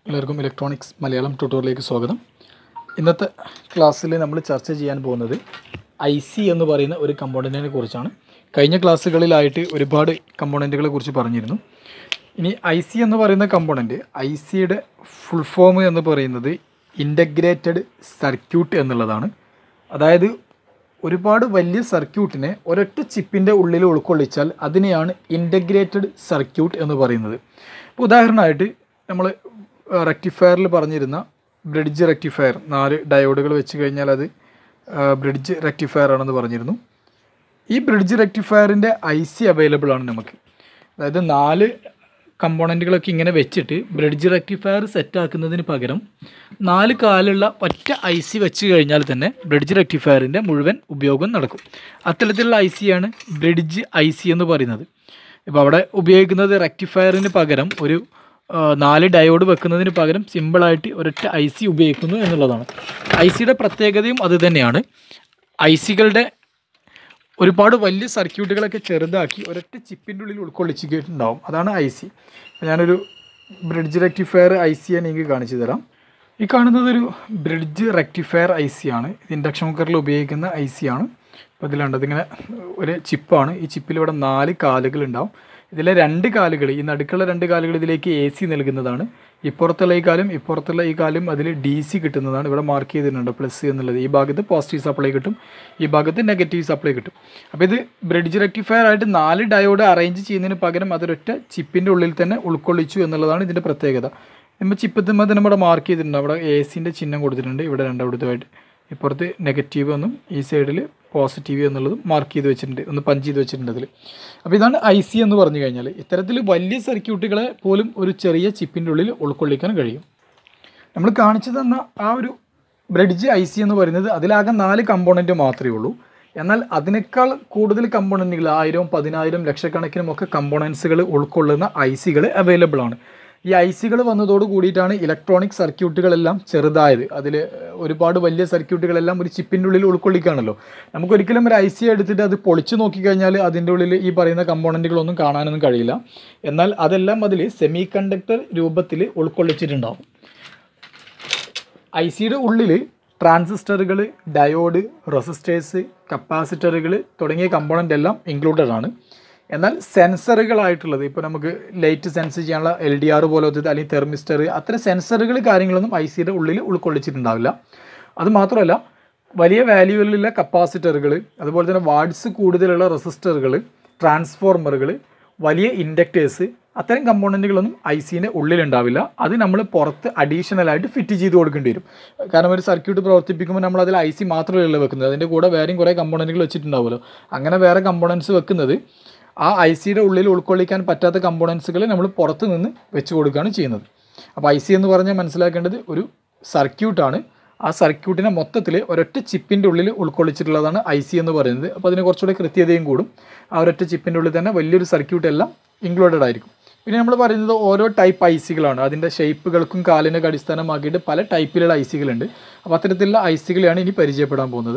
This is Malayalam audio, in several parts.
എല്ലാവർക്കും ഇലക്ട്രോണിക്സ് മലയാളം ട്യൂട്ടോറിയലിലേക്ക് സ്വാഗതം ഇന്നത്തെ ക്ലാസ്സിൽ നമ്മൾ ചർച്ച ചെയ്യാൻ പോകുന്നത് ഐ സി എന്ന് പറയുന്ന ഒരു കമ്പോണൻറ്റിനെ കുറിച്ചാണ് കഴിഞ്ഞ ക്ലാസ്സുകളിലായിട്ട് ഒരുപാട് കമ്പോണൻറ്റുകളെ കുറിച്ച് പറഞ്ഞിരുന്നു ഇനി ഐ സി എന്ന് പറയുന്ന കമ്പോണൻറ്റ് ഐ സിയുടെ ഫുൾ ഫോം എന്ന് പറയുന്നത് ഇൻ്റഗ്രേറ്റഡ് സർക്യൂട്ട് എന്നുള്ളതാണ് അതായത് ഒരുപാട് വലിയ സർക്യൂട്ടിനെ ഒരൊറ്റ ചിപ്പിൻ്റെ ഉള്ളിൽ ഉൾക്കൊള്ളിച്ചാൽ അതിനെയാണ് ഇൻ്റഗ്രേറ്റഡ് സർക്യൂട്ട് എന്ന് പറയുന്നത് ഇപ്പോൾ ഉദാഹരണമായിട്ട് നമ്മൾ റെക്ടിഫയറിൽ പറഞ്ഞിരുന്ന ബ്രിഡ്ജ് റെക്ടിഫയർ നാല് ഡയോഡുകൾ വെച്ച് കഴിഞ്ഞാൽ അത് ബ്രിഡ്ജ് റെക്ടിഫയർ ആണെന്ന് പറഞ്ഞിരുന്നു ഈ ബ്രിഡ്ജ് റെക്ടിഫയറിൻ്റെ ഐ സി അവൈലബിൾ ആണ് നമുക്ക് അതായത് നാല് കമ്പോണൻറ്റുകളൊക്കെ ഇങ്ങനെ വെച്ചിട്ട് ബ്രിഡ്ജ് റെക്ടിഫയർ സെറ്റ് ആക്കുന്നതിന് പകരം നാല് കാലുള്ള ഒറ്റ ഐ സി വെച്ച് കഴിഞ്ഞാൽ തന്നെ ബ്രിഡ്ജ് റെക്ടിഫയറിൻ്റെ മുഴുവൻ ഉപയോഗം നടക്കും അത്തരത്തിലുള്ള ഐ സിയാണ് ബ്രിഡ്ജ് ഐ സി എന്ന് പറയുന്നത് ഇപ്പോൾ അവിടെ ഉപയോഗിക്കുന്നത് റെക്ടിഫയറിന് പകരം ഒരു ആ, നാല് ഡയോഡ് വെക്കുന്നതിന് പകരം സിമ്പിളായിട്ട് ഒരൊറ്റ ഐ സി ഉപയോഗിക്കുന്നു എന്നുള്ളതാണ് ഐ സിയുടെ പ്രത്യേകതയും അത് തന്നെയാണ് ഐ സികളുടെ ഒരുപാട് വലിയ സർക്യൂട്ടുകളൊക്കെ ചെറുതാക്കി ഒരൊറ്റ ചിപ്പിൻ്റെ ഉള്ളിൽ ഉൾക്കൊള്ളിച്ചിട്ടുണ്ടാവും അതാണ് ഐ സി ഞാനൊരു ബ്രിഡ്ജ് റെക്ടിഫയർ ഐ സിയെ നിങ്ങൾക്ക് കാണിച്ചു തരാം ഈ കാണുന്നത് ഒരു ബ്രിഡ്ജ് റെക്ടിഫയർ ഐ സി ആണ് ഇത് ഇൻഡക്ഷൻ കുക്കറിൽ ഉപയോഗിക്കുന്ന ഐ സി ആണ് അപ്പോൾ ഇതിലുണ്ട് ഇതിങ്ങനെ ഒരു ചിപ്പാണ് ഈ ചിപ്പിൽ ഇവിടെ നാല് കാലുകൾ ഉണ്ടാവും ഇതിലെ രണ്ട് കാലുകൾ ഈ നടുക്കുള്ള രണ്ട് കാലുകൾ ഇതിലേക്ക് എ സി നൽകുന്നതാണ് ഇപ്പുറത്തുള്ള ഈ കാലും ഇപ്പുറത്തുള്ള ഈ കാലും അതിൽ ഡി സി കിട്ടുന്നതാണ് ഇവിടെ മാർക്ക് ചെയ്തിട്ടുണ്ട് പ്ലസ് എന്നുള്ളത് ഈ ഭാഗത്ത് പോസിറ്റീവ് സപ്ലൈ കിട്ടും ഈ ഭാഗത്ത് നെഗറ്റീവ് സപ്ലൈ കിട്ടും അപ്പോൾ ഇത് ബ്രിഡ്ജ് റെക്ടിഫയർ ആയിട്ട് നാല് ഡയോഡ് അറേഞ്ച് ചെയ്യുന്നതിന് പകരം അതൊരൊറ്റ ചിപ്പിൻ്റെ ഉള്ളിൽ തന്നെ ഉൾക്കൊള്ളിച്ചു എന്നുള്ളതാണ് ഇതിൻ്റെ പ്രത്യേകത നമ്മൾ ചിപ്പത്തുമ്പോൾ തന്നെ ഇവിടെ മാർക്ക് ചെയ്തിട്ടുണ്ട് അവിടെ എ സിൻ്റെ ചിഹ്നം കൊടുത്തിട്ടുണ്ട് ഇവിടെ രണ്ടിടത്തുമായിട്ട് ഇപ്പുറത്ത് നെഗറ്റീവ് എന്നും ഈ സൈഡിൽ പോസിറ്റീവ് എന്നുള്ളതും മാർക്ക് ചെയ്ത് വെച്ചിട്ടുണ്ട് ഒന്ന് പഞ്ച് ചെയ്ത് വെച്ചിട്ടുണ്ട് അതിൽ അപ്പോൾ ഇതാണ് ഐ സി എന്ന് പറഞ്ഞു കഴിഞ്ഞാൽ ഇത്തരത്തിൽ വലിയ സർക്യൂട്ടുകളെ പോലും ഒരു ചെറിയ ചിപ്പിൻ്റെ ഉള്ളിൽ ഉൾക്കൊള്ളിക്കാൻ കഴിയും നമ്മൾ കാണിച്ചു തന്ന ആ ഒരു ബ്രിഡ്ജ് ഐ സി എന്ന് പറയുന്നത് അതിലാകെ നാല് കമ്പോണൻറ്റ് മാത്രമേ ഉള്ളൂ എന്നാൽ അതിനേക്കാൾ കൂടുതൽ കമ്പോണൻറ്റുകൾ ആയിരവും പതിനായിരം ലക്ഷക്കണക്കിനും ഒക്കെ കമ്പോണൻസുകൾ ഉൾക്കൊള്ളുന്ന ഐ സികൾ അവൈലബിൾ ആണ് ഈ ഐ സികൾ വന്നതോട് കൂടിയിട്ടാണ് ഇലക്ട്രോണിക് സർക്യൂട്ടുകളെല്ലാം ചെറുതായത് അതിൽ ഒരുപാട് വലിയ സർക്യൂട്ടുകളെല്ലാം ഒരു ചിപ്പിൻ്റെ ഉള്ളിൽ ഉൾക്കൊള്ളിക്കുകയാണല്ലോ നമുക്കൊരിക്കലും ഒരു ഐ സി എടുത്തിട്ട് അത് പൊളിച്ച് നോക്കിക്കഴിഞ്ഞാൽ അതിൻ്റെ ഉള്ളിൽ ഈ പറയുന്ന കമ്പോണൻറ്റുകളൊന്നും കാണാനൊന്നും കഴിയില്ല എന്നാൽ അതെല്ലാം അതിൽ സെമി കണ്ടക്ടർ രൂപത്തിൽ ഉൾക്കൊള്ളിച്ചിട്ടുണ്ടാവും ഐ സിയുടെ ഉള്ളിൽ ട്രാൻസിസ്റ്ററുകൾ ഡയോഡ് റെസിസ്റ്റേഴ്സ് കപ്പാസിറ്ററുകൾ തുടങ്ങിയ കമ്പോണൻ്റ് എല്ലാം ഇൻക്ലൂഡഡ് ആണ് എന്നാൽ സെൻസറുകളായിട്ടുള്ളത് ഇപ്പോൾ നമുക്ക് ലൈറ്റ് സെൻസ് ചെയ്യാനുള്ള എൽ ഡി ആർ പോലത്തെ അല്ലെങ്കിൽ തെർമിസ്റ്റർ അത്തരം സെൻസറുകൾ കാര്യങ്ങളൊന്നും ഐ സിയുടെ ഉള്ളിൽ ഉൾക്കൊള്ളിച്ചിട്ടുണ്ടാവില്ല അത് മാത്രമല്ല വലിയ വാല്യൂവിലുള്ള കപ്പാസിറ്ററുകൾ അതുപോലെ തന്നെ വാട്സ് കൂടുതലുള്ള റെസിസ്റ്ററുകൾ ട്രാൻസ്ഫോർമറുകൾ വലിയ ഇൻഡക്റ്റേഴ്സ് അത്തരം കമ്പോണൻറ്റുകളൊന്നും ഐ സിൻ്റെ ഉള്ളിലുണ്ടാവില്ല അത് നമ്മൾ പുറത്ത് അഡീഷണൽ ആയിട്ട് ഫിറ്റ് ചെയ്ത് കൊടുക്കേണ്ടി വരും കാരണം ഒരു സർക്യൂട്ട് പ്രവർത്തിപ്പിക്കുമ്പോൾ നമ്മൾ അതിൽ ഐ സി മാത്രമല്ല വെക്കുന്നത് അതിൻ്റെ കൂടെ വേറെയും കുറേ കമ്പോണൻറ്റുകൾ വെച്ചിട്ടുണ്ടാവുമല്ലോ അങ്ങനെ വേറെ കമ്പോണൻസ് വെക്കുന്നത് ആ ഐ സിയുടെ ഉള്ളിൽ ഉൾക്കൊള്ളിക്കാൻ പറ്റാത്ത കമ്പോണൻസുകൾ നമ്മൾ പുറത്ത് നിന്ന് വെച്ച് കൊടുക്കുകയാണ് ചെയ്യുന്നത് അപ്പോൾ ഐ സി എന്ന് പറഞ്ഞാൽ മനസ്സിലാക്കേണ്ടത് ഒരു സർക്യൂട്ടാണ് ആ സർക്യൂട്ടിനെ മൊത്തത്തിൽ ഒരൊറ്റ ചിപ്പിൻ്റെ ഉള്ളിൽ ഉൾക്കൊള്ളിച്ചിട്ടുള്ളതാണ് ഐ സി എന്ന് പറയുന്നത് അപ്പോൾ അതിന് കുറച്ചുകൂടെ കൃത്യതയും കൂടും ആ ഒരൊറ്റ ചിപ്പിൻ്റെ ഉള്ളിൽ തന്നെ വലിയൊരു സർക്യൂട്ട് എല്ലാം ഇൻക്ലൂഡഡ് ആയിരിക്കും പിന്നെ നമ്മൾ പറയുന്നത് ഓരോ ടൈപ്പ് ഐ സികളാണ് അതിൻ്റെ ഷേപ്പുകൾക്കും കാലിനൊക്കെ അടിസ്ഥാനമാക്കിയിട്ട് പല ടൈപ്പിലുള്ള ഐ സികളുണ്ട് അപ്പോൾ അത്തരത്തിലുള്ള ഐ സികളെയാണ് ഇനി പരിചയപ്പെടാൻ പോകുന്നത്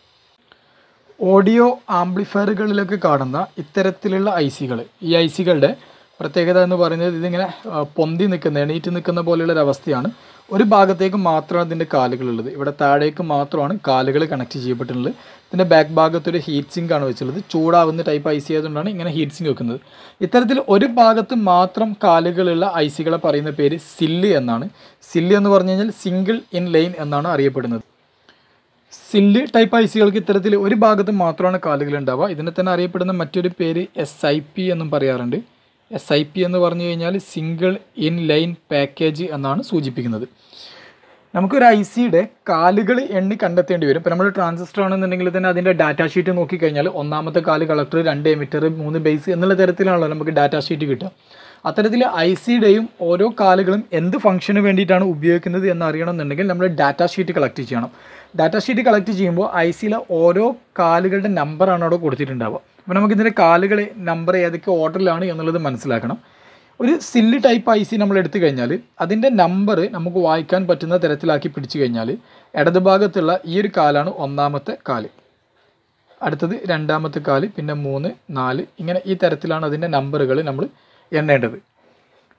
ഓഡിയോ ആംപ്ലിഫയറുകളിലൊക്കെ കാണുന്ന ഇത്തരത്തിലുള്ള ഐ സികൾ ഈ ഐ സികളുടെ പ്രത്യേകത എന്ന് പറയുന്നത് ഇതിങ്ങനെ ആ, പൊന്തി നിൽക്കുന്ന എണീറ്റ് നിൽക്കുന്ന പോലെയുള്ള ഒരു അവസ്ഥയാണ് ഒരു ഭാഗത്തേക്ക് മാത്രമാണ് ഇതിൻ്റെ കാലുകളുള്ളത് ഇവിടെ താഴേക്ക് മാത്രമാണ് കാലുകൾ കണക്ട് ചെയ്യപ്പെട്ടിട്ടുള്ളത് ഇതിൻ്റെ ബാക്ക് ഭാഗത്ത് ഒരു ഹീറ്റ് സിങ്ക് ആണ് വെച്ചുള്ളത് ചൂടാവുന്ന ടൈപ്പ് ഐ സി ആയതുകൊണ്ടാണ് ഇങ്ങനെ ഹീറ്റ് സിങ്ക് വെക്കുന്നത് ഇത്തരത്തിൽ ഒരു ഭാഗത്ത് മാത്രം കാലുകളുള്ള ഐ സികളെ പറയുന്ന പേര് സില്ല് എന്നാണ് സില്ല് എന്ന് പറഞ്ഞു കഴിഞ്ഞാൽ സിംഗിൾ ഇൻ ലൈൻ എന്നാണ് അറിയപ്പെടുന്നത് സില്ല് ടൈപ്പ് ഐ സികൾക്ക് ഇത്തരത്തിൽ ഒരു ഭാഗത്ത് മാത്രമാണ് കാലുകൾ ഉണ്ടാവുക ഇതിനെ തന്നെ അറിയപ്പെടുന്ന മറ്റൊരു പേര് എസ് ഐ പി എന്നും പറയാറുണ്ട് എസ് ഐ പി എന്ന് പറഞ്ഞു കഴിഞ്ഞാൽ സിംഗിൾ ഇൻ ലൈൻ പാക്കേജ് എന്നാണ് സൂചിപ്പിക്കുന്നത് നമുക്കൊരു ഐ സിയുടെ കാലുകൾ എണ്ണി കണ്ടെത്തേണ്ടി വരും ഇപ്പോൾ നമ്മൾ ട്രാൻസിസ്റ്റർ ആണെന്നുണ്ടെങ്കിൽ തന്നെ അതിൻ്റെ ഡാറ്റാ ഷീറ്റ് നോക്കിക്കഴിഞ്ഞാൽ ഒന്നാമത്തെ കാല് കളക്ടർ രണ്ട് എമിറ്റർ മൂന്ന് ബേസ് എന്നുള്ള തരത്തിലാണല്ലോ നമുക്ക് ഡാറ്റാ ഷീറ്റ് കിട്ടുക അത്തരത്തിൽ ഐ സിയുടെയും ഓരോ കാലുകളും എന്ത് ഫംഗ്ഷന് വേണ്ടിയിട്ടാണ് ഉപയോഗിക്കുന്നത് എന്ന് അറിയണമെന്നുണ്ടെങ്കിൽ നമ്മൾ ഡാറ്റാ ഷീറ്റ് കളക്ട് ചെയ്യണം ഡാറ്റാ ഷീറ്റ് കളക്ട് ചെയ്യുമ്പോൾ ഐ സിയിലെ ഓരോ കാലുകളുടെ നമ്പറാണ് അവിടെ കൊടുത്തിട്ടുണ്ടാവുക അപ്പോൾ നമുക്കിതിൻ്റെ കാലുകൾ നമ്പർ ഏതൊക്കെ ഓർഡറിലാണ് എന്നുള്ളത് മനസ്സിലാക്കണം ഒരു സില്ല് ടൈപ്പ് ഐ സി നമ്മൾ എടുത്തു കഴിഞ്ഞാൽ അതിൻ്റെ നമ്പർ നമുക്ക് വായിക്കാൻ പറ്റുന്ന തരത്തിലാക്കി പിടിച്ചു കഴിഞ്ഞാൽ ഇടതുഭാഗത്തുള്ള ഈ ഒരു കാലാണ് ഒന്നാമത്തെ കാല് അടുത്തത് രണ്ടാമത്തെ കാല് പിന്നെ മൂന്ന് നാല് ഇങ്ങനെ ഈ തരത്തിലാണ് അതിൻ്റെ നമ്പറുകൾ നമ്മൾ എണ്ണേണ്ടത്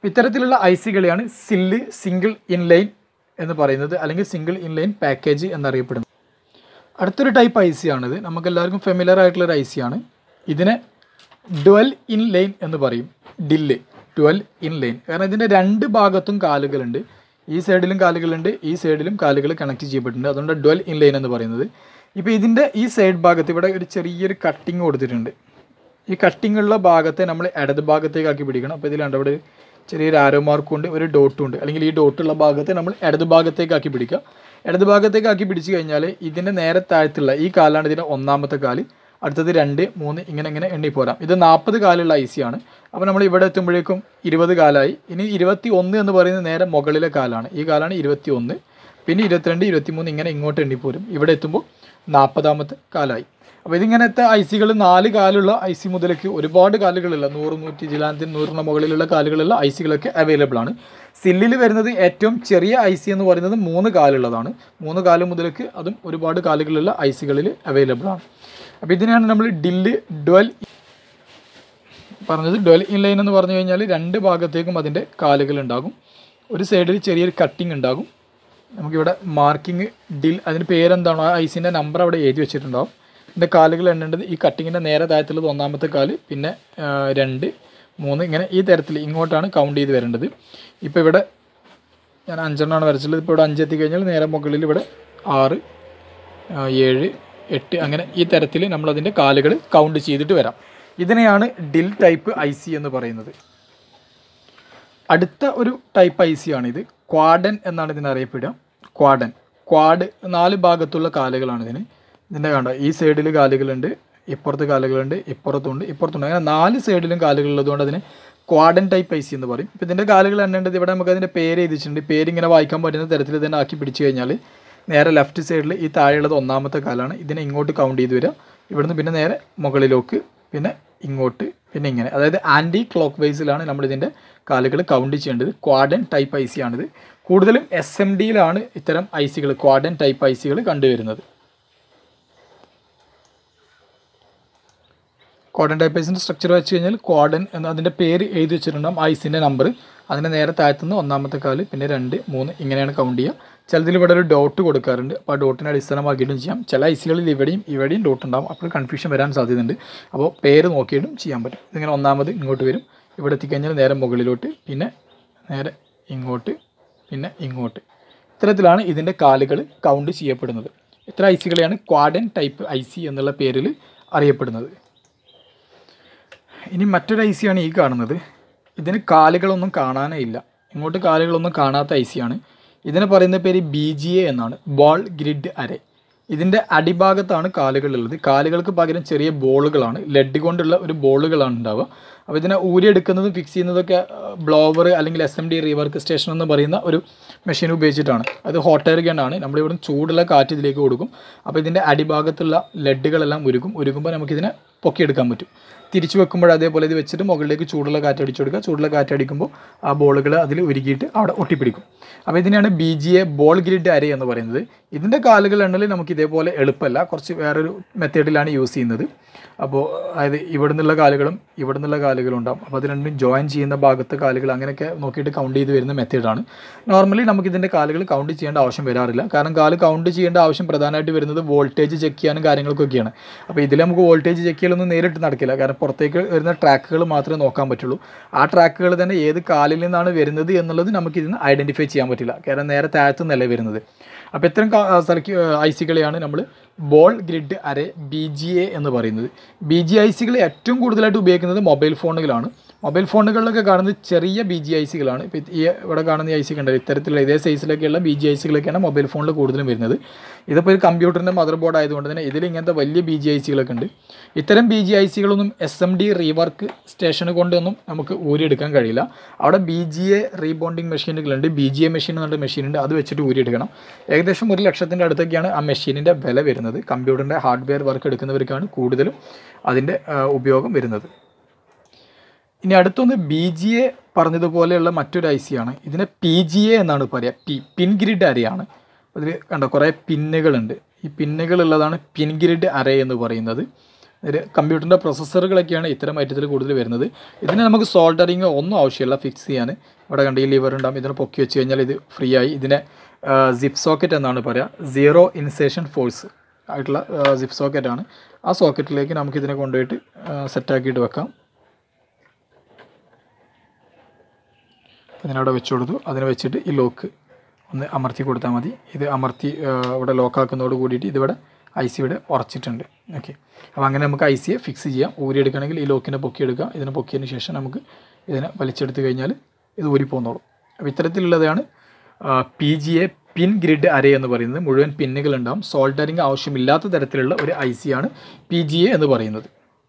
ഇത്തരത്തിലുള്ള ഐ സികളെയാണ് സില്ല് സിംഗിൾ ഇൻലൈൻ എന്ന് പറയുന്നത് അല്ലെങ്കിൽ സിംഗിൾ ഇൻലൈൻ പാക്കേജ് എന്നറിയപ്പെടുന്നത് അടുത്തൊരു ടൈപ്പ് ഐ സി ആണിത് നമുക്ക് എല്ലാവർക്കും ഫെമിലർ ആയിട്ടുള്ള ഒരു ഐ സി ആണ് ഇതിനെ ഡുവൽ ഇൻ ലൈൻ എന്ന് പറയും ഡില്ല് ഡുവൽ ഇൻ ലൈൻ കാരണം ഇതിൻ്റെ രണ്ട് ഭാഗത്തും കാലുകളുണ്ട് ഈ സൈഡിലും കാലുകളുണ്ട് ഈ സൈഡിലും കാലുകൾ കണക്ട് ചെയ്യപ്പെട്ടിട്ടുണ്ട് അതുകൊണ്ട് ഡുവൽ ഇൻ ലൈൻ എന്ന് പറയുന്നത് ഇപ്പോൾ ഇതിൻ്റെ ഈ സൈഡ് ഭാഗത്ത് ഇവിടെ ഒരു ചെറിയൊരു കട്ടിങ് കൊടുത്തിട്ടുണ്ട് ഈ കട്ടിങ് ഉള്ള ഭാഗത്തെ നമ്മൾ ഇടത് ഭാഗത്തേക്കാക്കി പിടിക്കണം അപ്പോൾ ഇതിലുണ്ട് അവിടെ ഒരു ചെറിയൊരു ആരോ മാർക്കും ഉണ്ട് ഒരു ഡോട്ടും ഉണ്ട് അല്ലെങ്കിൽ ഈ ഡോട്ടുള്ള ഭാഗത്തെ നമ്മൾ ഇടത് ഭാഗത്തേക്കാക്കി പിടിക്കുക ഇടത് ഭാഗത്തേക്കാക്കി പിടിച്ചു കഴിഞ്ഞാൽ ഇതിൻ്റെ നേരെ താഴത്തുള്ള ഈ കാലാണ് ഇതിൻ്റെ ഒന്നാമത്തെ കാല് അടുത്തത് രണ്ട് മൂന്ന് ഇങ്ങനെ ഇങ്ങനെ എണ്ണി പോരാം ഇത് നാൽപ്പത് കാലുള്ള ഐ സി ആണ് അപ്പോൾ നമ്മൾ ഇവിടെ എത്തുമ്പോഴേക്കും ഇരുപത് കാലായി ഇനി ഇരുപത്തി ഒന്ന് എന്ന് പറയുന്നത് നേരെ മുകളിലെ കാലാണ് ഈ കാലാണ് ഇരുപത്തി ഒന്ന് പിന്നെ ഇരുപത്തിരണ്ട് ഇരുപത്തിമൂന്ന് ഇങ്ങനെ ഇങ്ങോട്ട് എണ്ണിപ്പോരും ഇവിടെ എത്തുമ്പോൾ നാൽപ്പതാമത്തെ കാലായി അപ്പോൾ ഇതിങ്ങനത്തെ ഐ സികൾ നാല് കാലുള്ള ഐ സി മുതലേക്ക് ഒരുപാട് കാലുകളുള്ള നൂറ് നൂറ്റി ജിലാന്തിൻ നൂറിന് മുകളിലുള്ള കാലുകളുള്ള ഐ സികളൊക്കെ അവൈലബിൾ ആണ് സില്ലിൽ വരുന്നത് ഏറ്റവും ചെറിയ ഐ സി എന്ന് പറയുന്നത് മൂന്ന് കാലുള്ളതാണ് മൂന്ന് കാല് മുതലേക്ക് അതും ഒരുപാട് കാലുകളുള്ള ഐ സികളിൽ അവൈലബിൾ ആണ് അപ്പോൾ ഇതിനെയാണ് നമ്മൾ ഡില്ല് ഡ്വൽ പറഞ്ഞത് ഡ്വൽ ഇൻലൈൻ എന്ന് പറഞ്ഞു കഴിഞ്ഞാൽ രണ്ട് ഭാഗത്തേക്കും അതിൻ്റെ കാലുകൾ ഉണ്ടാകും ഒരു സൈഡിൽ ചെറിയൊരു കട്ടിങ് ഉണ്ടാകും നമുക്കിവിടെ മാർക്കിംഗ് ഡിൽ അതിന് പേരെന്താണോ ആ ഐസിൻ്റെ നമ്പർ അവിടെ എഴുതി വെച്ചിട്ടുണ്ടാവും ഇതിൻ്റെ കാലുകൾ എണ്ണേണ്ടത് ഈ കട്ടിങ്ങിൻ്റെ നേരെ താഴത്തുള്ളത് ഒന്നാമത്തെ കാല് പിന്നെ ആ, രണ്ട് മൂന്ന് ഇങ്ങനെ ഈ തരത്തിൽ ഇങ്ങോട്ടാണ് കൗണ്ട് ചെയ്ത് വരേണ്ടത് ഇപ്പോൾ ഇവിടെ ഞാൻ അഞ്ചെണ്ണമാണ് വരച്ചുള്ളത് ഇപ്പോൾ ഇവിടെ അഞ്ചെത്തി കഴിഞ്ഞാൽ നേരെ മുകളിൽ ഇവിടെ ആറ് ആ, ഏഴ് എട്ട് അങ്ങനെ ഈ തരത്തിൽ നമ്മളതിൻ്റെ കാലുകൾ കൗണ്ട് ചെയ്തിട്ട് വരാം ഇതിനെയാണ് ഡിൽ ടൈപ്പ് ഐ സി എന്ന് പറയുന്നത് അടുത്ത ഒരു ടൈപ്പ് ഐ സി ആണിത് ക്വാഡൻ എന്നാണ് ഇതിനെ അറിയപ്പെടുക ക്വാഡൻ ക്വാഡ് നാല് ഭാഗത്തുള്ള കാലുകളാണ് ഇതിന് ഇതിൻ്റെ കണ്ട ഈ സൈഡിൽ കാലുകളുണ്ട് ഇപ്പുറത്ത് കാലുകളുണ്ട് ഇപ്പുറത്തുണ്ട് ഇപ്പുറത്തുണ്ട് അങ്ങനെ നാല് സൈഡിലും കാലുകളുള്ളതുകൊണ്ട് അതിന് ക്വാഡൻ ടൈപ്പ് ഐ സി എന്ന് പറയും ഇപ്പോൾ ഇതിൻ്റെ കാലുകൾ എണ്ണേണ്ടത് ഇവിടെ നമുക്ക് അതിൻ്റെ പേര് എഴുതിച്ചിട്ടുണ്ട് പേര് ഇങ്ങനെ വായിക്കാൻ പറ്റുന്ന തരത്തിൽ തന്നെ ആക്കി പിടിച്ചു കഴിഞ്ഞാൽ നേരെ ലെഫ്റ്റ് സൈഡിൽ ഈ താഴെയുള്ളത് ഒന്നാമത്തെ കാലാണ് ഇതിനെ ഇങ്ങോട്ട് കൗണ്ട് ചെയ്ത് വരിക ഇവിടുന്ന് പിന്നെ നേരെ മുകളിലേക്ക് പിന്നെ ഇങ്ങോട്ട് പിന്നെ ഇങ്ങനെ അതായത് ആൻറ്റി ക്ലോക്ക് വൈസിലാണ് നമ്മൾ ഇതിൻ്റെ കാലുകൾ കൗണ്ട് ചെയ്യേണ്ടത് ക്വാഡൻ ടൈപ്പ് ഐ സി ആണിത് കൂടുതലും എസ് എം ഡിയിലാണ് ഇത്തരം ഐ സികൾ ക്വാഡൻ ടൈപ്പ് ഐ സികൾ കണ്ടുവരുന്നത് ക്വാഡൻ ടൈപ്പ് ഐസിൻ്റെ സ്ട്രക്ചർ വെച്ച് കഴിഞ്ഞാൽ ക്വാഡൻ എന്ന അതിൻ്റെ പേര് എഴുതി വെച്ചിട്ടുണ്ടാകും ഐസിൻ്റെ നമ്പർ അതിൻ്റെ നേരെ താഴത്തുനിന്ന് ഒന്നാമത്തെ കാല് പിന്നെ രണ്ട് മൂന്ന് ഇങ്ങനെയാണ് കൗണ്ട് ചെയ്യുക ചിലതിൽ ഇവിടെ ഒരു ഡോട്ട് കൊടുക്കാറുണ്ട് അപ്പോൾ ആ ഡോട്ടിനെ അടിസ്ഥാനമാക്കിയിട്ടും ചെയ്യാം ചില ഐസികളിൽ ഇവിടെയും ഇവിടെയും ഡോട്ട് ഉണ്ടാകും അപ്പോൾ കൺഫ്യൂഷൻ വരാൻ സാധ്യതയുണ്ട് അപ്പോൾ പേര് നോക്കിയിട്ടും ചെയ്യാൻ പറ്റും ഇതിങ്ങനെ ഒന്നാമത് ഇങ്ങോട്ട് വരും ഇവിടെ എത്തിക്കഴിഞ്ഞാൽ നേരെ മുകളിലോട്ട് പിന്നെ നേരെ ഇങ്ങോട്ട് പിന്നെ ഇങ്ങോട്ട് ഇത്തരത്തിലാണ് ഇതിൻ്റെ കാലുകൾ കൗണ്ട് ചെയ്യപ്പെടുന്നത് ഇത്ര ഐ സികളെയാണ് ക്വാഡൻ ടൈപ്പ് ഐ സി എന്നുള്ള പേരിൽ അറിയപ്പെടുന്നത് ഇനി മറ്റൊരു ഐ സിയാണ് ഈ കാണുന്നത് ഇതിന് കാലുകളൊന്നും കാണാനേ ഇല്ല ഇങ്ങോട്ട് കാലുകളൊന്നും കാണാത്ത ഐ സിയാണ് ഇതിന് പറയുന്ന പേര് ബി ജി എ എന്നാണ് ബോൾ ഗ്രിഡ് അരേ ഇതിൻ്റെ അടിഭാഗത്താണ് കാലുകളുള്ളത് കാലുകൾക്ക് പകരം ചെറിയ ബോളുകളാണ് ലെഡ് കൊണ്ടുള്ള ഒരു ബോളുകളാണ് ഉണ്ടാവുക അപ്പോൾ ഇതിനെ ഊരിയെടുക്കുന്നതും ഫിക്സ് ചെയ്യുന്നതൊക്കെ ബ്ലോവർ അല്ലെങ്കിൽ S M D rework station എന്ന് പറയുന്ന ഒരു മെഷീൻ ഉപയോഗിച്ചിട്ടാണ് അത് ഹോട്ട് എയർ ഗൺ ആണ് നമ്മളിവിടെ ചൂടുള്ള കാറ്റ് ഇതിലേക്ക് കൊടുക്കും അപ്പോൾ ഇതിൻ്റെ അടിഭാഗത്തുള്ള ലെഡുകളെല്ലാം ഉരുകും ഉരുകുമ്പോൾ നമുക്കിതിനെ പൊക്കിയെടുക്കാൻ പറ്റും തിരിച്ചു വെക്കുമ്പോൾ അതേപോലെ ഇത് വെച്ചിട്ട് മുകളിലേക്ക് ചൂടുള്ള കാറ്റ് അടിച്ചു കൊടുക്കുക ചൂടുള്ള കാറ്റ് അടിക്കുമ്പോൾ ആ ബോളുകൾ അതിൽ ഉരുകിയിട്ട് അവിടെ ഒട്ടിപ്പിടിക്കും അപ്പോൾ ഇതിനെയാണ് B G A ball grid array എന്ന് പറയുന്നത് ഇതിൻ്റെ കാലുകൾ എണ്ണൽ നമുക്ക് ഇതേപോലെ എളുപ്പമല്ല കുറച്ച് വേറൊരു മെത്തേഡിലാണ് യൂസ് ചെയ്യുന്നത് അപ്പോൾ അതായത് ഇവിടെ നിന്നുള്ള കാലുകളും ഇവിടെ നിന്നുള്ള കാലുകളും ഉണ്ടാവും അപ്പോൾ അത് രണ്ടും ജോയിൻ ചെയ്യുന്ന ഭാഗത്തെ കാലുകൾ അങ്ങനെയൊക്കെ നോക്കിയിട്ട് കൗണ്ട് ചെയ്ത് വരുന്ന മെത്തേഡാണ് നോർമലി നമുക്ക് ഇതിൻ്റെ കാലുകൾ കൗണ്ട് ചെയ്യേണ്ട ആവശ്യം വരാറില്ല കാരണം കാല് കൗണ്ട് ചെയ്യേണ്ട ആവശ്യം പ്രധാനമായിട്ട് വരുന്നത് വോൾട്ടേജ് ചെക്ക് ചെയ്യാനും കാര്യങ്ങൾക്കൊക്കെയാണ് അപ്പോൾ ഇതിൽ നമുക്ക് വോൾട്ടേജ് ചെക്ക് ചെയ്യലൊന്നും നേരിട്ട് നടക്കില്ല കാരണം പുറത്തേക്ക് വരുന്ന ട്രാക്കുകൾ മാത്രമേ നോക്കാൻ പറ്റുള്ളൂ ആ ട്രാക്കുകൾ തന്നെ ഏത് കാലിൽ നിന്നാണ് വരുന്നത് എന്നുള്ളത് നമുക്ക് ഇതിന് ഐഡൻറ്റിഫൈ ചെയ്യാൻ പറ്റില്ല കാരണം നേരെ താഴത്തു നിന്നല്ലേ വരുന്നത് അപ്പോൾ ഇത്തരം സർക്യൂ ഐ സികളെയാണ് നമ്മൾ ball grid array B G A എന്ന് പറയുന്നത് ബി ജി ഐ സികൾ ഏറ്റവും കൂടുതലായിട്ട് ഉപയോഗിക്കുന്നത് മൊബൈൽ ഫോണുകളാണ് മൊബൈൽ ഫോണുകളിലൊക്കെ കാണുന്നത് ചെറിയ ബി ജി ഐ സികളാണ് ഇപ്പോൾ ഈ ഇവിടെ കാണുന്ന ഐ സി കണ്ടത് ഇത്തരത്തിലുള്ള ഇതേ സൈസിലൊക്കെയുള്ള ബി ജി ഐ സികളൊക്കെയാണ് മൊബൈൽ ഫോണിൽ കൂടുതലും വരുന്നത് ഇതിപ്പോൾ ഒരു കമ്പ്യൂട്ടറിൻ്റെ മദർ ബോർഡ് ആയതുകൊണ്ട് തന്നെ ഇതിൽ ഇങ്ങനത്തെ വലിയ ബി ജി ഐ സികളൊക്കെ ഉണ്ട് ഇത്തരം ബി ജി ഐ സികളൊന്നും S M D rework station കൊണ്ടൊന്നും നമുക്ക് ഊരിയെടുക്കാൻ കഴിയില്ല അവിടെ ബി ജി എ റീബോണ്ടിങ് മെഷീനുകളുണ്ട് ബി ജി എ മെഷീൻ എന്നുള്ള മെഷീൻ ഉണ്ട് അത് വെച്ചിട്ട് ഊരിയെടുക്കണം ഏകദേശം ഒരു ലക്ഷത്തിൻ്റെ അടുത്തൊക്കെയാണ് ആ മെഷീനിൻ്റെ വില വരുന്നത് കമ്പ്യൂട്ടറിൻ്റെ ഹാർഡ്വെയർ വർക്ക് എടുക്കുന്നവർക്കാണ് കൂടുതലും അതിൻ്റെ ആ, ഉപയോഗം വരുന്നത് ഇനി അടുത്തൊന്ന് ബി ജി എ പറഞ്ഞതുപോലെയുള്ള മറ്റൊരു ഐ സി ആണ് ഇതിനെ പി ജി എ എന്നാണ് പറയുക പി പിൻ ഗ്രിഡ് അരയാണ് അതിൽ കണ്ടോ കുറേ പിന്നുകളുണ്ട് ഈ പിന്നുകളുള്ളതാണ് പിൻ ഗ്രിഡ് അറേ എന്ന് പറയുന്നത് ഒരു കമ്പ്യൂട്ടറിൻ്റെ പ്രൊസസ്സറുകളൊക്കെയാണ് ഇത്തരം ഐറ്റത്തിൽ കൂടുതൽ വരുന്നത് ഇതിന് നമുക്ക് സോൾഡറിങ്ങോ ഒന്നും ആവശ്യമില്ല ഫിക്സ് ചെയ്യാൻ ഇവിടെ കണ്ട് ഈ ലിവർ ഉണ്ടാകും ഇതിനെ പൊക്കി വെച്ച് കഴിഞ്ഞാൽ ഇത് ഫ്രീ ആയി ഇതിനെ സിപ്പ് സോക്കറ്റ് എന്നാണ് പറയുക സീറോ ഇൻസേഷൻ ഫോഴ്സ് ആയിട്ടുള്ള സിപ്പ് സോക്കറ്റാണ് ആ സോക്കറ്റിലേക്ക് നമുക്ക് ഇതിനെ കൊണ്ടുപോയിട്ട് സെറ്റാക്കിയിട്ട് വെക്കാം അതിനവിടെ വെച്ച് കൊടുത്തു അതിനെ വെച്ചിട്ട് ഈ ലോക്ക് ഒന്ന് അമർത്തി കൊടുത്താൽ മതി ഇത് അമർത്തി ആ, ഇവിടെ ലോക്കാക്കുന്നതോട് കൂടിയിട്ട് ഇതിവിടെ ഐ സി ഇവിടെ ഉറച്ചിട്ടുണ്ട് ഓക്കെ അപ്പോൾ അങ്ങനെ നമുക്ക് ഐ സിയെ ഫിക്സ് ചെയ്യാം ഊരിയെടുക്കണമെങ്കിൽ ഈ ലോക്കിനെ പൊക്കിയെടുക്കാം ഇതിനെ പൊക്കിയതിന് ശേഷം നമുക്ക് ഇതിനെ വലിച്ചെടുത്ത് കഴിഞ്ഞാൽ ഇത് ഊരി പോകുന്നോളും അപ്പോൾ ഇത്തരത്തിലുള്ളതാണ് P G A pin grid array എന്ന് പറയുന്നത് മുഴുവൻ പിന്നുകൾ ഉണ്ടാവും സോൾഡറിങ് ആവശ്യമില്ലാത്ത തരത്തിലുള്ള ഒരു ഐ സി ആണ് പി ജി എ എന്ന് പറയുന്നത്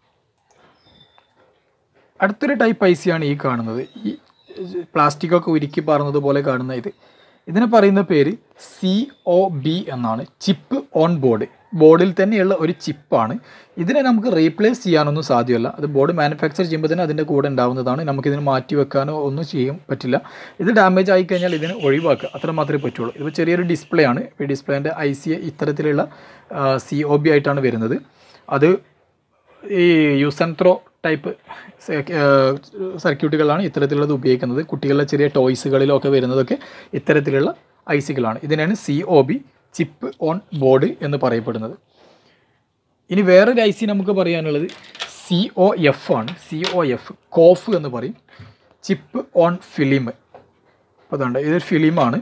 അടുത്തൊരു ടൈപ്പ് ഐ സി ആണ് ഈ കാണുന്നത് ഈ പ്ലാസ്റ്റിക്കൊക്കെ ഉരുക്കി പറഞ്ഞത് പോലെ കാണുന്ന ഇത് ഇതിന് പറയുന്ന പേര് സി ഒ ബി എന്നാണ് ചിപ്പ് ഓൺ ബോർഡ് ബോർഡിൽ തന്നെയുള്ള ഒരു ചിപ്പാണ് ഇതിനെ നമുക്ക് റീപ്ലേസ് ചെയ്യാനൊന്നും സാധ്യമല്ല അത് ബോർഡ് മാനുഫാക്ചർ ചെയ്യുമ്പോൾ തന്നെ അതിൻ്റെ കൂടെ ഉണ്ടാവുന്നതാണ് നമുക്കിതിന് മാറ്റി വെക്കാനോ ഒന്നും ചെയ്യാൻ പറ്റില്ല ഇത് ഡാമേജ് ആയി കഴിഞ്ഞാൽ ഇതിനെ ഒഴിവാക്കുക അത്ര മാത്രമേ പറ്റുള്ളൂ ഇതിപ്പോൾ ചെറിയൊരു ഡിസ്പ്ലേ ആണ് ഈ ഡിസ്പ്ലേൻ്റെ ഐ സി ഇത്തരത്തിലുള്ള സി ഒ ബി ആയിട്ടാണ് വരുന്നത് അത് ഈ യൂസ് ആൻഡ് ത്രോ ടൈപ്പ് സർക്യൂട്ടുകളാണ് ഇത്തരത്തിലുള്ളത് ഉപയോഗിക്കുന്നത് കുട്ടികളുടെ ചെറിയ ടോയ്സുകളിലൊക്കെ വരുന്നതൊക്കെ ഇത്തരത്തിലുള്ള ഐ സികളാണ് ഇതിനാണ് C O B chip on board എന്ന് പറയപ്പെടുന്നത് ഇനി വേറൊരു ഐ സി നമുക്ക് പറയാനുള്ളത് സി ഒ എഫ് ആണ് സി ഒ എഫ് കോഫ് എന്ന് പറയും ചിപ്പ് ഓൺ ഫിലിം അപ്പോൾ അതുകൊണ്ട് ഇതൊരു ഫിലിമാണ്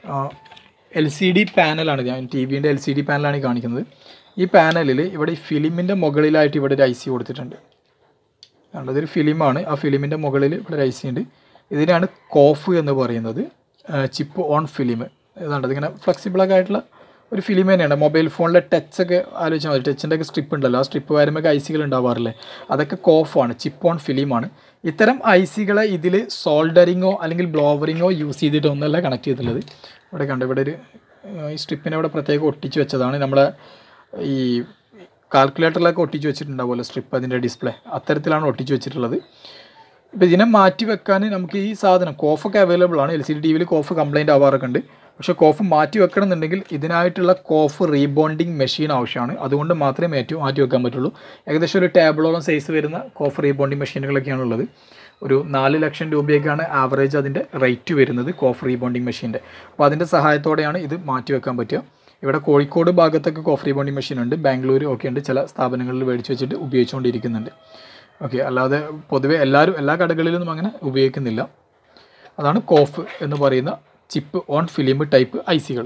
എൽ സി ഡി പാനലാണ് ഞാൻ ടി വിൻ്റെ എൽ സി ഡി പാനലാണ് ഈ കാണിക്കുന്നത് ഈ പാനലിൽ ഇവിടെ ഈ ഫിലിമിൻ്റെ മുകളിലായിട്ട് ഇവിടെ ഒരു ഐ സി കൊടുത്തിട്ടുണ്ട് അതുകൊണ്ട് ഇതൊരു ഫിലിമാണ് ആ ഫിലിമിൻ്റെ മുകളിൽ ഇവിടെ ഒരു ഐ സി ഉണ്ട് ഇതിനാണ് കോഫ് എന്ന് പറയുന്നത് ചിപ്പ് ഓൺ ഫിലിം ഇതാണ്ട് ഇതിങ്ങനെ ഫ്ലെക്സിബിളൊക്കെ ആയിട്ടുള്ള ഒരു ഫിലിം തന്നെയാണ് മൊബൈൽ ഫോണിലെ ടച്ച് ഒക്കെ ആലോചിച്ചാൽ മതി ടച്ചിൻ്റെ ഒക്കെ സ്ട്രിപ്പ് ഉണ്ടല്ലോ ആ സ്ട്രിപ്പ് വരുമ്പോൾ ഐ സികൾ ഉണ്ടാവാറില്ലേ അതൊക്കെ കോഫാണ് ചിപ്പ് ഓൺ ഫിലിമാണ് ഇത്തരം ഐ സികളെ ഇതിൽ സോൾഡറിങ്ങോ അല്ലെങ്കിൽ ബ്ലോവറിങ്ങോ യൂസ് ചെയ്തിട്ട് ഒന്നല്ല കണക്ട് ചെയ്തിട്ടുള്ളത് ഇവിടെ കണ്ടു ഇവിടെ ഒരു ഏഹ്, ഈ സ്ട്രിപ്പിനെ ഇവിടെ പ്രത്യേകം ഒട്ടിച്ച് വെച്ചതാണ് നമ്മളെ ഈ കാൽക്കുലേറ്ററിലൊക്കെ ഒട്ടിച്ച് വെച്ചിട്ടുണ്ടാവുമല്ലോ സ്ട്രിപ്പ് അതിൻ്റെ ഡിസ്പ്ലേ അത്തരത്തിലാണ് ഒട്ടിച്ച് വെച്ചിട്ടുള്ളത് ഇപ്പോൾ ഇതിനെ മാറ്റി വെക്കാൻ നമുക്ക് ഈ സാധനം കോഫൊക്കെ അവൈലബിൾ ആണ് എൽ സി ഡി ടി വിയിൽ കോഫ് കംപ്ലൈൻറ്റ് ആവാറൊക്കെ ഉണ്ട് പക്ഷേ കോഫ് മാറ്റി വെക്കണം എന്നുണ്ടെങ്കിൽ ഇതിനായിട്ടുള്ള കോഫ് റീബോണ്ടിങ് മെഷീൻ ആവശ്യമാണ് അതുകൊണ്ട് മാത്രമേ മാറ്റി മാറ്റി വെക്കാൻ പറ്റുള്ളൂ ഏകദേശം ഒരു ടേബിളോളം സൈസ് വരുന്ന കോഫ് റീബോണ്ടിങ് മെഷീനുകളൊക്കെയാണ് ഉള്ളത് ഒരു നാല് ലക്ഷം രൂപയൊക്കെയാണ് ആവറേജ് അതിൻ്റെ റേറ്റ് വരുന്നത് കോഫ് റീബോണ്ടിങ് മെഷീൻ്റെ അപ്പോൾ അതിൻ്റെ സഹായത്തോടെയാണ് ഇത് മാറ്റി വെക്കാൻ പറ്റുക ഇവിടെ കോഴിക്കോട് ഭാഗത്തൊക്കെ കോഫ് റീബോണ്ടിങ് മെഷീൻ ഉണ്ട് ബാംഗ്ലൂർ ഒക്കെ ഉണ്ട് ചില സ്ഥാപനങ്ങളിൽ മേടിച്ച് വെച്ചിട്ട് ഉപയോഗിച്ചുകൊണ്ടിരിക്കുന്നുണ്ട് ഓക്കെ അല്ലാതെ പൊതുവെ എല്ലാവരും എല്ലാ കടകളിലൊന്നും അങ്ങനെ ഉപയോഗിക്കുന്നില്ല അതാണ് കോഫ് എന്ന് പറയുന്ന chip on film type I സികൾ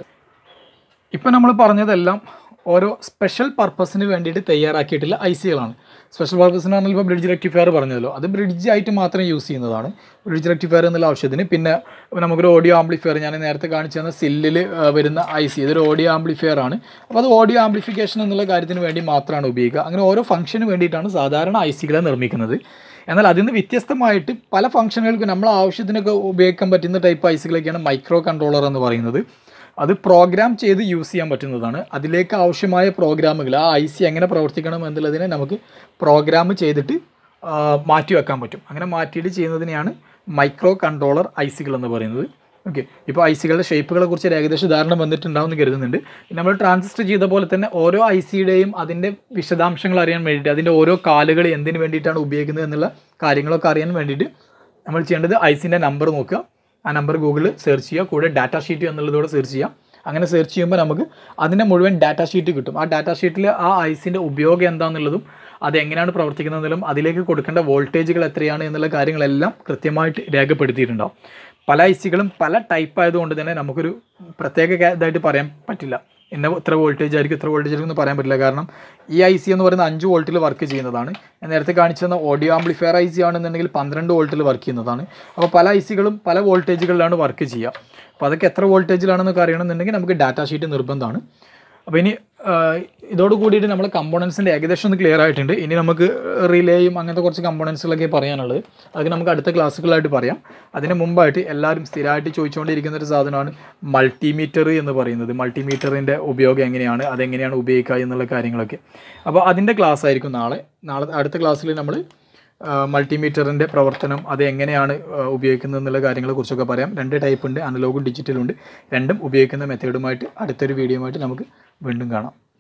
ഇപ്പം നമ്മൾ പറഞ്ഞതെല്ലാം ഓരോ സ്പെഷ്യൽ പർപ്പസിന് വേണ്ടിയിട്ട് തയ്യാറാക്കിയിട്ടുള്ള ഐ സികളാണ് സ്പെഷ്യൽ പർപ്പസിന് പറഞ്ഞാൽ ഇപ്പോൾ ബ്രിഡ്ജ് റെക്ടിഫയർ പറഞ്ഞല്ലോ അത് ബ്രിഡ്ജ് ആയിട്ട് മാത്രം യൂസ് ചെയ്യുന്നതാണ് ബ്രിഡ്ജ് റെക്ടിഫയർ എന്നുള്ള ആവശ്യത്തിന് പിന്നെ നമുക്കൊരു ഓഡിയോ ആംപ്ലിഫയർ ഞാൻ നേരത്തെ കാണിച്ചു തന്ന സില്ലിൽ വരുന്ന ഐ സി ഇതൊരു ഓഡിയോ ആംപ്ലിഫയർ ആണ് അപ്പോൾ അത് ഓഡിയോ ആംപ്ലിഫിക്കേഷൻ എന്നുള്ള കാര്യത്തിന് വേണ്ടി മാത്രമാണ് ഉപയോഗിക്കുക അങ്ങനെ ഓരോ ഫംഗ്ഷന് വേണ്ടിയിട്ടാണ് സാധാരണ ഐ സികളെ നിർമ്മിക്കുന്നത് എന്നാൽ അതിൽ നിന്ന് വ്യത്യസ്തമായിട്ട് പല ഫംഗ്ഷനുകൾക്ക് നമ്മൾ ആവശ്യത്തിനൊക്കെ ഉപയോഗിക്കാൻ പറ്റുന്ന ടൈപ്പ് ഐ സികളൊക്കെയാണ് മൈക്രോ കൺട്രോളർ എന്ന് പറയുന്നത് അത് പ്രോഗ്രാം ചെയ്ത് യൂസ് ചെയ്യാൻ പറ്റുന്നതാണ് അതിലേക്ക് ആവശ്യമായ പ്രോഗ്രാമുകൾ ആ ഐ സി എങ്ങനെ പ്രവർത്തിക്കണം എന്നുള്ളതിനെ നമുക്ക് പ്രോഗ്രാം ചെയ്തിട്ട് ആ, മാറ്റി വെക്കാൻ പറ്റും അങ്ങനെ മാറ്റിയിട്ട് ചെയ്യുന്നതിനെയാണ് മൈക്രോ കൺട്രോളർ ഐ സികൾ എന്ന് പറയുന്നത് ഓക്കെ ഇപ്പോൾ ഐ സികളുടെ ഷേപ്പുകളെ കുറിച്ച് ഒരു ഏകദേശം ധാരണ വന്നിട്ടുണ്ടാവും എന്ന് കരുതുന്നുണ്ട് നമ്മൾ ട്രാൻസിസ്റ്റർ ചെയ്ത പോലെ തന്നെ ഓരോ ഐ സിയുടെയും അതിൻ്റെ വിശദാംശങ്ങൾ അറിയാൻ വേണ്ടിയിട്ട് അതിൻ്റെ ഓരോ കാലുകൾ എന്തിനു വേണ്ടിയിട്ടാണ് ഉപയോഗിക്കുന്നത് എന്നുള്ള കാര്യങ്ങളൊക്കെ അറിയാൻ വേണ്ടിയിട്ട് നമ്മൾ ചെയ്യേണ്ടത് ഐ സിൻ്റെ നമ്പർ നോക്കുക ആ നമ്പർ ഗൂഗിളിൽ സെർച്ച് ചെയ്യുക കൂടെ ഡാറ്റ ഷീറ്റ് എന്നുള്ളതോടെ സെർച്ച് ചെയ്യാം അങ്ങനെ സെർച്ച് ചെയ്യുമ്പോൾ നമുക്ക് അതിൻ്റെ മുഴുവൻ ഡാറ്റ ഷീറ്റ് കിട്ടും ആ ഡാറ്റ ഷീറ്റിൽ ആ ഐസിൻ്റെ ഉപയോഗം എന്താണെന്നുള്ളതും അത് എങ്ങനെയാണ് പ്രവർത്തിക്കുന്നതെന്നും അതിലേക്ക് കൊടുക്കേണ്ട വോൾട്ടേജുകൾ എത്രയാണ് എന്നുള്ള കാര്യങ്ങളെല്ലാം കൃത്യമായിട്ട് രേഖപ്പെടുത്തിയിട്ടുണ്ടാവും പല ഐസികളും പല ടൈപ്പ് ആയതുകൊണ്ട് തന്നെ നമുക്കൊരു പ്രത്യേക കാ- ഇതായിട്ട് പറയാൻ പറ്റില്ല ഇന്ന ഇത്ര വോൾട്ടേജ് ആയിരിക്കും ഇത്ര വോൾട്ടേജ് ആയിരിക്കും എന്ന് പറയാൻ പറ്റില്ല കാരണം ഈ ഐ സി എന്ന് പറയുന്നത് അഞ്ച് വോൾട്ടിൽ വർക്ക് ചെയ്യുന്നതാണ് ഞാൻ നേരത്തെ കാണിച്ചു തന്ന ഓഡിയോ ആംപ്ലിഫയർ ഐ സി ആണെന്നുണ്ടെങ്കിൽ പന്ത്രണ്ട് വോൾട്ടിൽ വർക്ക് ചെയ്യുന്നതാണ് അപ്പോൾ പല ഐ സികളും പല വോൾട്ടേജുകളിലാണ് വർക്ക് ചെയ്യുക അപ്പോൾ അതൊക്കെ എത്ര വോൾട്ടേജിലാണെന്നൊക്കെ അറിയണമെന്നുണ്ടെങ്കിൽ നമുക്ക് ഡാറ്റ ഷീറ്റ് നിർബന്ധമാണ് അപ്പോൾ ഇനി ആ, ഇതോട് കൂടിയിട്ട് നമ്മൾ കമ്പോണൻസിൻ്റെ ഏകദേശം ഒന്ന് ക്ലിയർ ആയിട്ടുണ്ട് ഇനി നമുക്ക് റിലേയും അങ്ങനത്തെ കുറച്ച് കമ്പോണൻസുകളൊക്കെ പറയാനുള്ളത് അതൊക്കെ നമുക്ക് അടുത്ത ക്ലാസ്സുകളായിട്ട് പറയാം അതിന് മുമ്പായിട്ട് എല്ലാവരും സ്ഥിരമായിട്ട് ചോദിച്ചുകൊണ്ടിരിക്കുന്ന ഒരു സാധനമാണ് മൾട്ടിമീറ്റർ എന്ന് പറയുന്നത് മൾട്ടിമീറ്ററിൻ്റെ ഉപയോഗം എങ്ങനെയാണ് അതെങ്ങനെയാണ് ഉപയോഗിക്കുക എന്നുള്ള കാര്യങ്ങളൊക്കെ അപ്പോൾ അതിൻ്റെ ക്ലാസ് ആയിരിക്കും നാളെ നാളെ അടുത്ത ക്ലാസ്സിൽ നമ്മൾ മൾട്ടിമീറ്ററിൻ്റെ പ്രവർത്തനം അത് എങ്ങനെയാണ് ആ, ഉപയോഗിക്കുന്നത് എന്നുള്ള കാര്യങ്ങളെ കുറിച്ചൊക്കെ പറയാം രണ്ട് ടൈപ്പ് ഉണ്ട് അനലോഗും ഡിജിറ്റലും ഉണ്ട് രണ്ടും ഉപയോഗിക്കുന്ന മെത്തേഡുമായിട്ട് അടുത്തൊരു വീഡിയോയുമായിട്ട് നമുക്ക് വീണ്ടും കാണാം